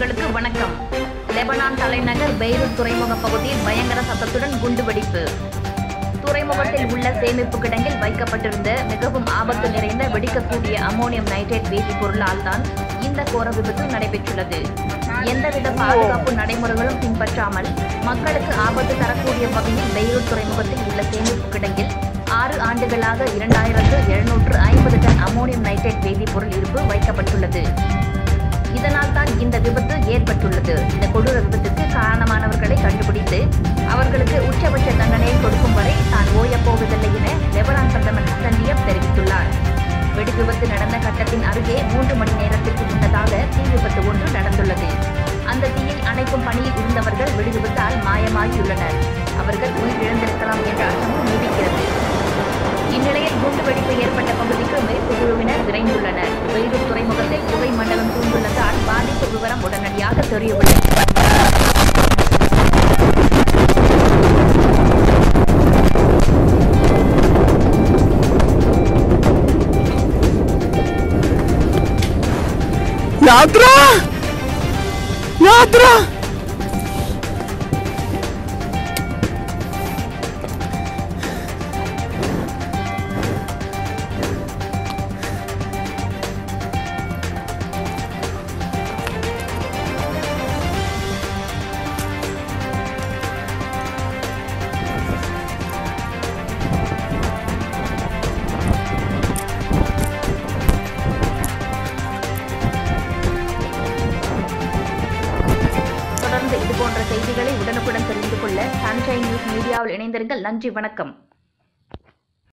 நேயர்களுக்கு வணக்கம் லெபனான் தலைநகர் பெய்ரூட் துறைமுக பகுதியில் பயங்கர சத்தத்துடன் குண்டுவெடிப்பு துறைமுகத்தில் உள்ள சேமிப்பு கிடங்கில் வைக்கப்பட்டிருந்த மிகவும் ஆபத்து நிறைந்த வெடிக்கக்கூடிய அம்மோனியம் நைட்ரேட் வேதிப்பொருளால் தான் இந்த கோர விபத்து நடைபெற்றுள்ளது எந்தவித பாதுகாப்பு நடைமுறைகளும் பின்பற்றாமல் மக்களுக்கு ஆபத்து தரக்கூடிய வகையில் பெய்ரூட் துறைமுகத்தில் உள்ள சேமிப்பு கிடங்கில் ஆறு ஆண்டுகளாக இரண்டாயிரத்து எழுநூற்று ஐம்பது டன் அம்மோனியம் நைட்ரேட் வேதிப்பொருள் இருப்பு வைக்கப்பட்டுள்ளது இதனால் தான் இந்த விபத்து ஏற்பட்டுள்ளது இந்த கொடூர விபத்துக்கு காரணமானவர்களை கண்டுபிடித்து அவர்களுக்கு உச்சபட்ச தண்டனையை கொடுக்கும் வரை தான் ஓயப் போவதில்லை என லெபனான் பிரதமர் ஹசன்டியப் தெரிவித்துள்ளார் வெடி விபத்து நடந்த கட்டத்தின் அருகே மூன்று மணி நேரத்திற்கு முன்னதாக தீ விபத்து ஒன்று நடந்துள்ளது அந்த தீயை அணைக்கும் பணியில் இருந்தவர்கள் வெடி விபத்தால் மாயமாகியுள்ளனர் அவர்கள் உயிரிழந்திருக்கலாம் என்ற அச்சமும் நீடிக்கிறது இந்நிலையில் குண்டுவெடிப்பு ஏற்பட்ட பகுதிக்கு மீட்பு குழுவினர் விரைந்துள்ளனர் பெய்ரூட் துறைமுகத்தில் புகை மண்டலம் சூழ்ந்துள்ளதால் பாதிப்பு விவரம் உடனடியாக தெரியவில்லை യാത്ര യാത്ര தொடர்ந்து இதுபோன்ற செய்திகளை உடனுக்குடன் தெரிந்து கொள்ள சன்ஷைன் நியூஸ் மீடியாவில் இணைந்திருங்கள் நன்றி வணக்கம்